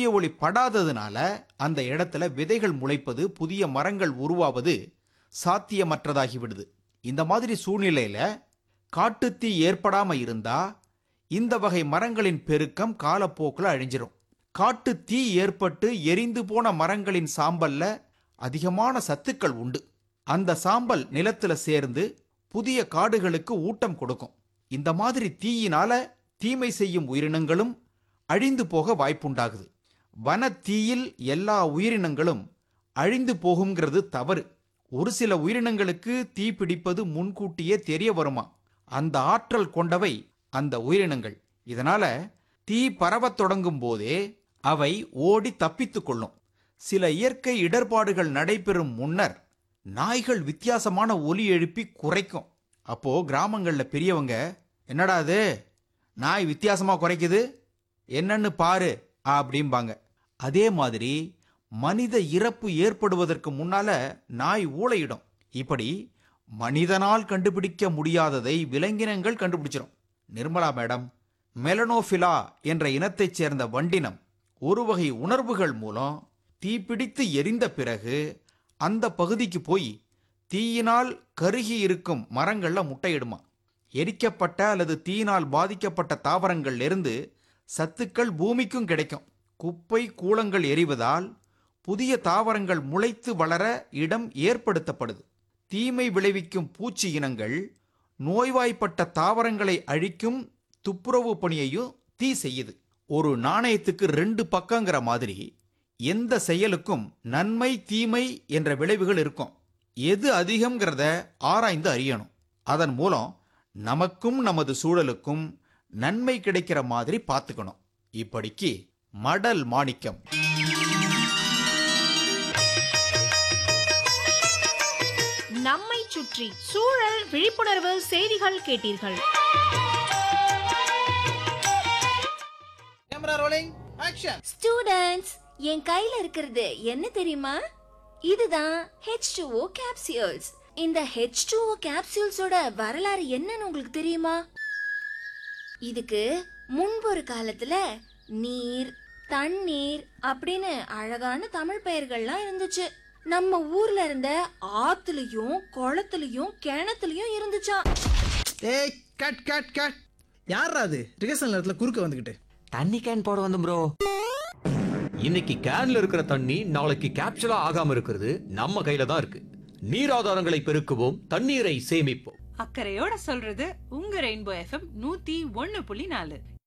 ஒளி படாததுனால அந்த இடத்துல விதைகள் முளைப்பது புதிய மரங்கள் உருவாவது சாத்தியமற்றதாகி விடுது இந்த மாதிரி சூழ்நிலையில காட்டுத்தீ ஏற்படாம இருந்தா இந்த வகை மரங்களின் பெருக்கம் காலப்போக்கில் அழிஞ்சிரும் காட்டு தீ ஏற்பட்டு எரிந்து போன மரங்களின் சாம்பல்ல அதிகமான சத்துக்கள் உண்டு அந்த சாம்பல் நிலத்துல சேர்ந்து புதிய காடுகளுக்கு ஊட்டம் கொடுக்கும் இந்த மாதிரி தீயினால தீமை செய்யும் உயிரினங்களும் அழிந்து போக வாய்ப்புண்டாகுது வன தீயில் எல்லா உயிரினங்களும் அழிந்து போகுங்கிறது தவறு ஒரு சில உயிரினங்களுக்கு தீ பிடிப்பது முன்கூட்டியே தெரிய வருமா அந்த ஆற்றல் கொண்டவை அந்த உயிரினங்கள் இதனால தீ பரவத் தொடங்கும் போதே அவை ஓடி தப்பித்துக் கொள்ளும் சில இயற்கை இடர்பாடுகள் நடைபெறும் முன்னர் நாய்கள் வித்தியாசமான ஒலி எழுப்பி குறைக்கும் அப்போ கிராமங்கள்ல பெரியவங்க என்னடா அது நாய் வித்தியாசமா குறைக்குது என்னன்னு பாரு அப்படிம்பாங்க அதே மாதிரி மனித இறப்பு ஏற்படுவதற்கு முன்னால நாய் ஊளையிடும் இப்படி மனிதனால் கண்டுபிடிக்க முடியாததை விலங்கினங்கள் கண்டுபிடிச்சிரும் நிர்மலா மேடம் மெலனோஃபிலா என்ற இனத்தைச் சேர்ந்த வண்டினம் ஒரு வகை உணர்வுகள் மூலம் தீப்பிடித்து எரிந்த பிறகு அந்த பகுதிக்கு போய் தீயினால் கருகி இருக்கும் மரங்கள்ல முட்டையிடுமா எரிக்கப்பட்ட அல்லது தீயினால் பாதிக்கப்பட்ட தாவரங்கள்ல இருந்து சத்துக்கள் பூமிக்கும் கிடைக்கும் குப்பை கூளங்கள் எரிவதால் புதிய தாவரங்கள் முளைத்து வளர இடம் ஏற்படுத்தப்படுது தீமை விளைவிக்கும் பூச்சி இனங்கள் நோய்வாய்ப்பட்ட தாவரங்களை அழிக்கும் துப்புரவு பணியையும் தீ செய்யுது ஒரு நாணயத்துக்கு ரெண்டு பக்கங்கிற மாதிரி எந்த செயலுக்கும் நன்மை தீமை என்ற விளைவுகள் இருக்கும் எது அதிகம்ங்கிறத ஆராய்ந்து அறியணும் அதன் மூலம் நமக்கும் நமது சூழலுக்கும் நன்மை கிடைக்கிற மாதிரி பார்த்துக்கணும் இப்படிக்கு மடல் மாணிக்கம் நம்மை சுற்றி சூழல் விழிப்புணர்வு செய்திகள் கேட்டீர்கள் கேமரா ரோலிங் ஆக்ஷன் ஸ்டூடண்ட்ஸ் என் கையில இருக்கிறது என்ன தெரியுமா இதுதான் H2O capsules இந்த H2O capsuleஸோட வரலாறு என்னன்னு உங்களுக்கு தெரியுமா இதுக்கு முன்பு ஒரு காலத்துல நீர் தண்ணீர் அப்படின்னு அழகான தமிழ் பெயர்கள்லாம் இருந்துச்சு நம்ம ஊர்ல இருந்த ஆத்துலயும் குளத்துலயும் கிணத்துலயும் இருந்துச்சாம் ஏய் கட் கட் கட் யாரா அது ரிகர்சல் நேரத்துல குறுக்க வந்துகிட்டு தண்ணி கேன் போட வந்து ப்ரோ இன்னைக்கு கேன்ல இருக்கிற தண்ணி நாளைக்கு கேப்சூலா ஆகாம இருக்கிறது நம்ம கையில தான் இருக்கு நீர் ஆதாரங்களை பெருக்குவோம் தண்ணீரை சேமிப்போம் அக்கறையோட சொல்றது உங்க ரெயின்போ எஃப்எம் நூத்தி ஒன்னு புள்ளி நாலு